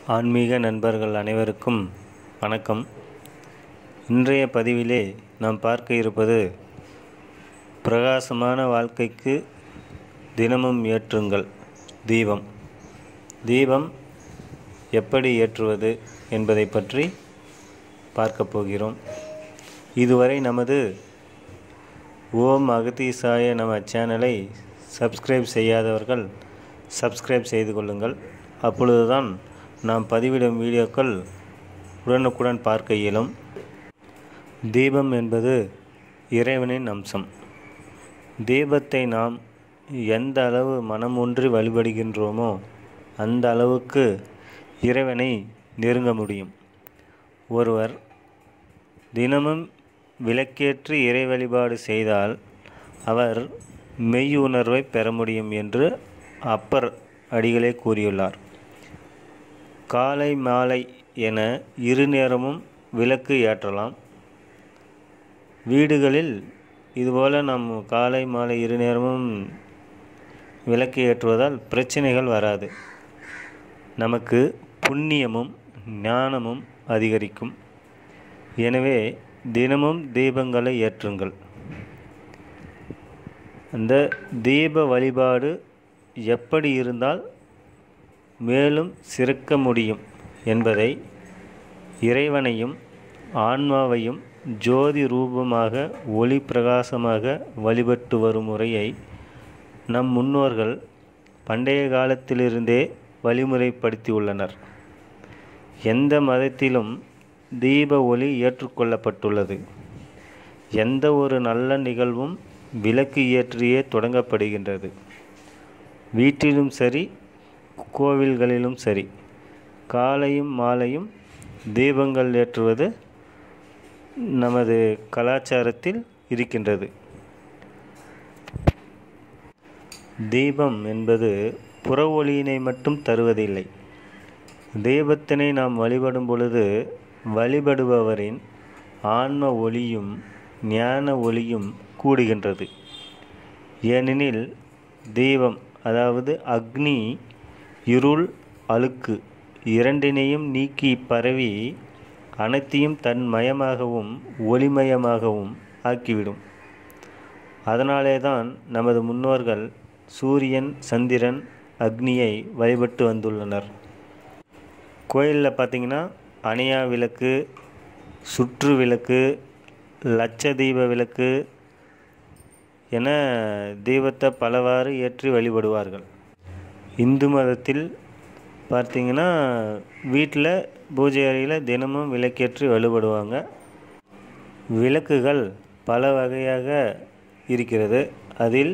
ஆன்மீக நண்பர்கள் அனைவருக்கும் வணக்கம் இன்றைய பதிவிலே நாம் பார்க்க இருப்பது பிரகாசமான வாழ்க்கைக்கு தினமும் ஏற்றுங்கள் தீபம் தீபம் எப்படி ஏற்றுவது என்பதை பற்றி பார்க்க போகிறோம் இதுவரை நமது ஓம் அகதீசாய நம சேனலை சப்ஸ்கிரைப் செய்யாதவர்கள் சப்ஸ்கிரைப் செய்து கொள்ளுங்கள் அப்பொழுதுதான் நாம் பதிவிடும் வீடியோக்கள் உடனுக்குடன் பார்க்க இயலும் தீபம் என்பது இறைவனின் அம்சம் தீபத்தை நாம் எந்த அளவு மனம் ஒன்றி வழிபடுகின்றோமோ அந்த அளவுக்கு இறைவனை நெருங்க முடியும் ஒருவர் தினமும் விளக்கேற்றி இறை வழிபாடு செய்தால் அவர் மெய் உணர்வை பெற முடியும் என்று அப்பர் அடிகளே கூறியுள்ளார் காலை மாலை என இரு நேரமும் விளக்கு ஏற்றலாம் வீடுகளில் இதுபோல் நாம் காலை மாலை இரு நேரமும் விளக்கு ஏற்றுவதால் பிரச்சனைகள் வராது நமக்கு புண்ணியமும் ஞானமும் அதிகரிக்கும் எனவே தினமும் தீபங்களை ஏற்றுங்கள் அந்த தீப வழிபாடு எப்படி இருந்தால் மேலும் சிறக்க முடியும் என்பதை இறைவனையும் ஆன்மாவையும் ஜோதி ரூபமாக ஒளி பிரகாசமாக வழிபட்டு வரும் முறையை நம் முன்னோர்கள் பண்டைய காலத்திலிருந்தே வழிமுறைப்படுத்தியுள்ளனர் எந்த மதத்திலும் தீப ஒளி ஏற்றுக்கொள்ளப்பட்டுள்ளது எந்த ஒரு நல்ல நிகழ்வும் விளக்கு ஏற்றியே தொடங்கப்படுகின்றது வீட்டிலும் சரி கோவில்களிலும் சரி காலையும் மாலையும் தீபங்கள் ஏற்றுவது நமது கலாச்சாரத்தில் இருக்கின்றது தீபம் என்பது புற ஒளியினை மட்டும் தருவதில்லை தெய்வத்தினை நாம் வழிபடும் பொழுது வழிபடுபவரின் ஆன்ம ஒளியும் ஞான ஒளியும் கூடுகின்றது ஏனெனில் தெய்வம் அதாவது அக்னி இருள் அழுக்கு இரண்டினையும் நீக்கி பரவி அனைத்தையும் தன் மயமாகவும் ஒளிமயமாகவும் ஆக்கிவிடும் அதனாலே தான் நமது முன்னோர்கள் சூரியன் சந்திரன் அக்னியை வழிபட்டு வந்துள்ளனர் கோயிலில் பார்த்திங்கன்னா அணையா விளக்கு சுற்று விளக்கு லட்ச தீப விளக்கு என தீபத்தை பலவாறு ஏற்றி வழிபடுவார்கள் இந்து மதத்தில் பார்த்திங்கன்னா வீட்டில் பூஜை அறையில் தினமும் விளக்கேற்றி வழிபடுவாங்க விளக்குகள் பல வகையாக இருக்கிறது அதில்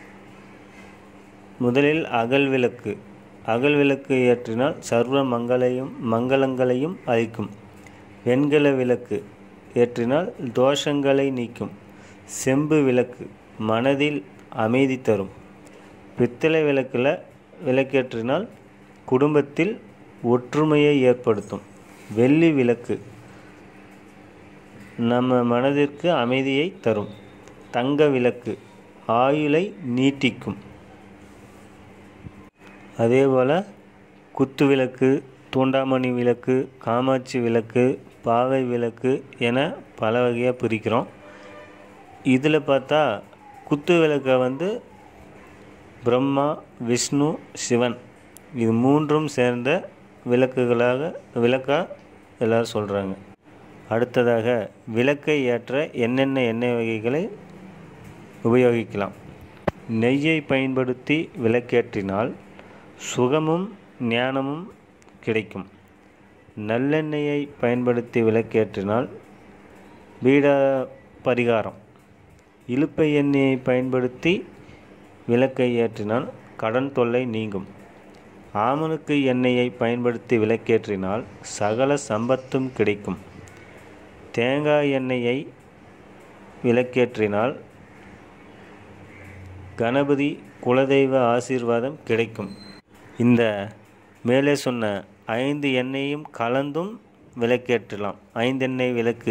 முதலில் அகல் விளக்கு அகல் விளக்கு ஏற்றினால் சர்வ மங்களையும் மங்களங்களையும் அளிக்கும் வெண்கல விளக்கு ஏற்றினால் தோஷங்களை நீக்கும் செம்பு விளக்கு மனதில் அமைதி தரும் பித்தளை விளக்கில் விளக்கேற்றினால் குடும்பத்தில் ஒற்றுமையை ஏற்படுத்தும் வெள்ளி விளக்கு நம்ம மனதிற்கு அமைதியை தரும் தங்க விளக்கு ஆயுளை நீட்டிக்கும் அதேபோல் குத்து விளக்கு தூண்டாமணி விளக்கு காமாட்சி விளக்கு பாவை விளக்கு என பல வகையாக பிரிக்கிறோம் இதில் பார்த்தா குத்து விளக்கை வந்து பிரம்மா விஷ்ணு சிவன் இது மூன்றும் சேர்ந்த விளக்குகளாக விளக்காக எல்லோரும் சொல்கிறாங்க அடுத்ததாக விளக்கை ஏற்ற என்னென்ன எண்ணெய் வகைகளை உபயோகிக்கலாம் நெய்யை பயன்படுத்தி விளக்கேற்றினால் சுகமும் ஞானமும் கிடைக்கும் நல்லெண்ணெயை பயன்படுத்தி விளக்கேற்றினால் பீட பரிகாரம் இழுப்பை எண்ணெயை பயன்படுத்தி விளக்கை ஏற்றினால் கடன் தொல்லை நீங்கும் ஆமணுக்கு எண்ணெயை பயன்படுத்தி விளக்கேற்றினால் சகல சம்பத்தும் கிடைக்கும் தேங்காய் எண்ணெயை விளக்கேற்றினால் கணபதி குலதெய்வ ஆசீர்வாதம் கிடைக்கும் இந்த மேலே சொன்ன ஐந்து எண்ணெயும் கலந்தும் விளக்கேற்றலாம் ஐந்தெண்ணெய் விளக்கு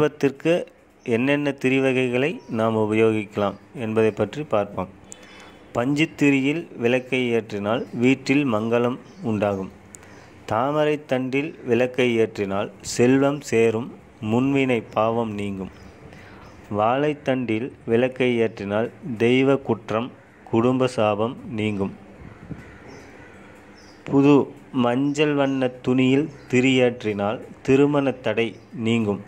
தீபத்திற்கு என்னென்ன திரிவகைகளை நாம் உபயோகிக்கலாம் என்பதை பற்றி பார்ப்போம் பஞ்சுத்திரியில் விளக்கை ஏற்றினால் வீட்டில் மங்களம் உண்டாகும் தாமரை தண்டில் விளக்கை ஏற்றினால் செல்வம் சேரும் முன்வினை பாவம் நீங்கும் வாழைத்தண்டில் விளக்கை ஏற்றினால் தெய்வ குற்றம் குடும்ப சாபம் நீங்கும் புது மஞ்சள் வண்ண துணியில் திரியேற்றினால் திருமண தடை நீங்கும்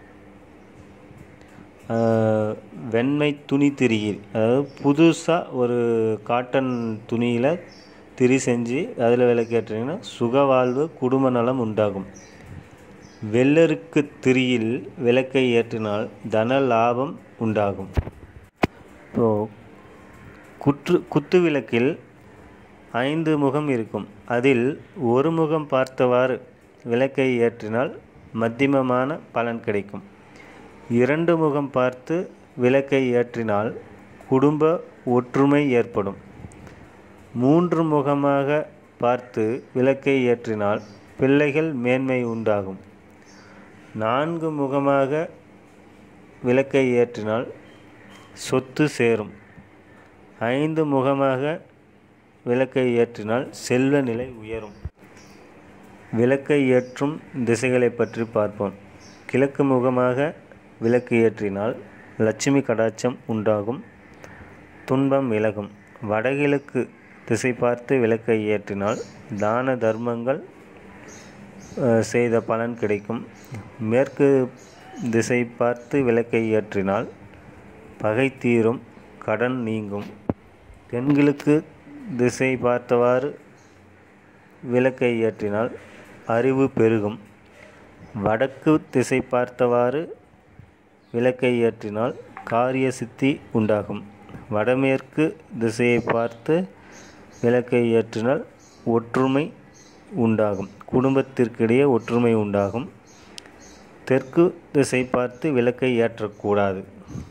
வெண்மை துணி திரியில் அதாவது புதுசாக ஒரு காட்டன் துணியில் திரி செஞ்சு அதில் விளக்கேற்றிங்கன்னா சுகவாழ்வு குடும்ப நலம் உண்டாகும் வெள்ளருக்கு திரியில் விளக்கை ஏற்றினால் தன லாபம் உண்டாகும் இப்போது குற்று குத்து விளக்கில் ஐந்து முகம் இருக்கும் அதில் ஒரு முகம் பார்த்தவாறு விளக்கை ஏற்றினால் மத்தியமமான பலன் கிடைக்கும் இரண்டு முகம் பார்த்து விளக்கை ஏற்றினால் குடும்ப ஒற்றுமை ஏற்படும் மூன்று முகமாக பார்த்து விளக்கை ஏற்றினால் பிள்ளைகள் மேன்மை உண்டாகும் நான்கு முகமாக விளக்கை ஏற்றினால் சொத்து சேரும் ஐந்து முகமாக விளக்கை ஏற்றினால் செல்வ நிலை உயரும் விளக்கை ஏற்றும் திசைகளை பற்றி பார்ப்போம் கிழக்கு முகமாக விளக்கு ஏற்றினால் லட்சுமி கடாட்சம் உண்டாகும் துன்பம் விலகும் வடகிழக்கு திசை பார்த்து விளக்கை ஏற்றினால் தான தர்மங்கள் செய்த பலன் கிடைக்கும் மேற்கு திசை பார்த்து விளக்கை ஏற்றினால் பகை தீரும் கடன் நீங்கும் தென்கிழக்கு திசை பார்த்தவாறு விளக்கை ஏற்றினால் அறிவு பெருகும் வடக்கு திசை பார்த்தவாறு விளக்கை ஏற்றினால் காரிய சித்தி உண்டாகும் வடமேற்கு திசையை பார்த்து விளக்கை ஏற்றினால் ஒற்றுமை உண்டாகும் குடும்பத்திற்கிடையே ஒற்றுமை உண்டாகும் தெற்கு திசை பார்த்து விளக்கை ஏற்றக்கூடாது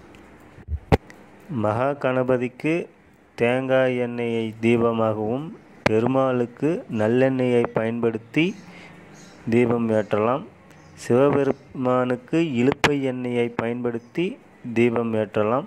மகா கணபதிக்கு தேங்காய் எண்ணெயை தீபமாகவும் பெருமாளுக்கு நல்லெண்ணெயை பயன்படுத்தி தீபம் ஏற்றலாம் சிவபெருமானுக்கு இழுப்பை எண்ணெயை பயன்படுத்தி தீபம் ஏற்றலாம்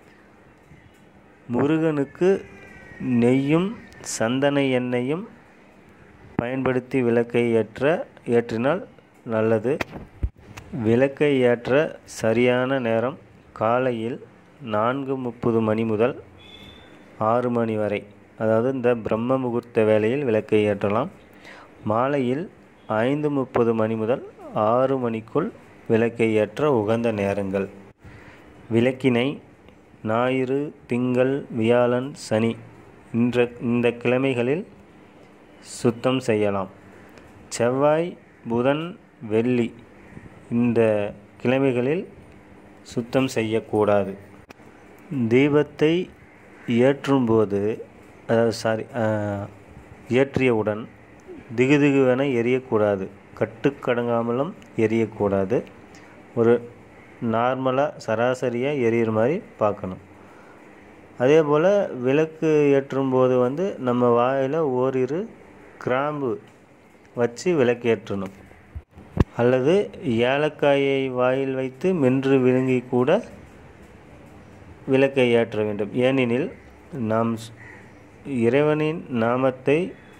முருகனுக்கு நெய்யும் சந்தன எண்ணெயும் பயன்படுத்தி விளக்கை ஏற்ற ஏற்றினால் நல்லது விளக்கை ஏற்ற சரியான நேரம் காலையில் நான்கு முப்பது மணி முதல் ஆறு மணி வரை அதாவது இந்த பிரம்ம முகூர்த்த வேளையில் விளக்கை ஏற்றலாம் மாலையில் ஐந்து முப்பது மணி முதல் ஆறு மணிக்குள் விளக்கை ஏற்ற உகந்த நேரங்கள் விளக்கினை ஞாயிறு திங்கள் வியாழன் சனி இன்ற இந்த கிழமைகளில் சுத்தம் செய்யலாம் செவ்வாய் புதன் வெள்ளி இந்த கிழமைகளில் சுத்தம் செய்யக்கூடாது தீபத்தை ஏற்றும்போது அதாவது சாரி ஏற்றியவுடன் திகுதிகுவென எரியக்கூடாது கட்டுக்கடங்காமலும் எரியக்கூடாது ஒரு நார்மலாக சராசரியாக எரியிற மாதிரி பார்க்கணும் அதே போல் விளக்கு ஏற்றும்போது வந்து நம்ம வாயில் ஓரிரு கிராம்பு வச்சு விளக்கு ஏற்றணும் அல்லது ஏலக்காயை வாயில் வைத்து மென்று விழுங்கி கூட விளக்கை ஏற்ற வேண்டும் ஏனெனில் நாம் இறைவனின் நாமத்தை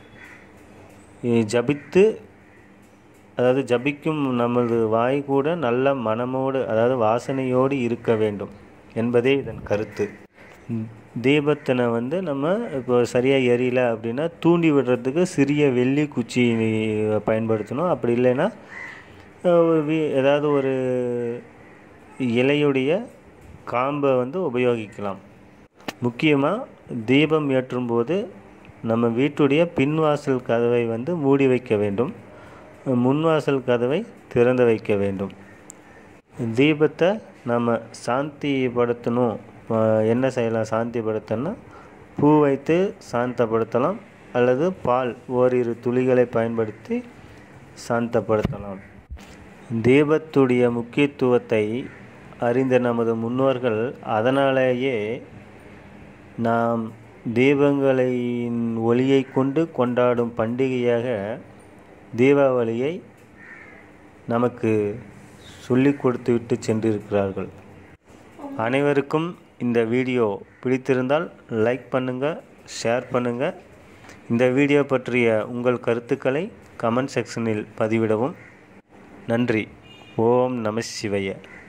ஜபித்து அதாவது ஜபிக்கும் நமது வாய் கூட நல்ல மனமோடு அதாவது வாசனையோடு இருக்க வேண்டும் என்பதே இதன் கருத்து தீபத்தினை வந்து நம்ம இப்போ சரியாக எரியல அப்படின்னா தூண்டி விடுறதுக்கு சிறிய வெள்ளி குச்சி பயன்படுத்தணும் அப்படி இல்லைன்னா ஏதாவது ஒரு இலையுடைய காம்பை வந்து உபயோகிக்கலாம் முக்கியமாக தீபம் ஏற்றும்போது நம்ம வீட்டுடைய பின்வாசல் கதவை வந்து மூடி வைக்க வேண்டும் முன்வாசல் கதவை திறந்து வைக்க வேண்டும் தீபத்தை நம்ம சாந்திப்படுத்தணும் என்ன செய்யலாம் சாந்திப்படுத்தணும்னா பூ வைத்து சாந்தப்படுத்தலாம் அல்லது பால் ஓரிரு துளிகளை பயன்படுத்தி சாந்தப்படுத்தலாம் தீபத்துடைய முக்கியத்துவத்தை அறிந்த நமது முன்னோர்கள் அதனாலேயே நாம் தீபங்களின் ஒளியை கொண்டு கொண்டாடும் பண்டிகையாக தீபாவளியை நமக்கு சொல்லிக் கொடுத்து விட்டு சென்றிருக்கிறார்கள் அனைவருக்கும் இந்த வீடியோ பிடித்திருந்தால் லைக் பண்ணுங்கள் ஷேர் பண்ணுங்கள் இந்த வீடியோ பற்றிய உங்கள் கருத்துக்களை கமெண்ட் செக்ஷனில் பதிவிடவும் நன்றி ஓம் நம சிவைய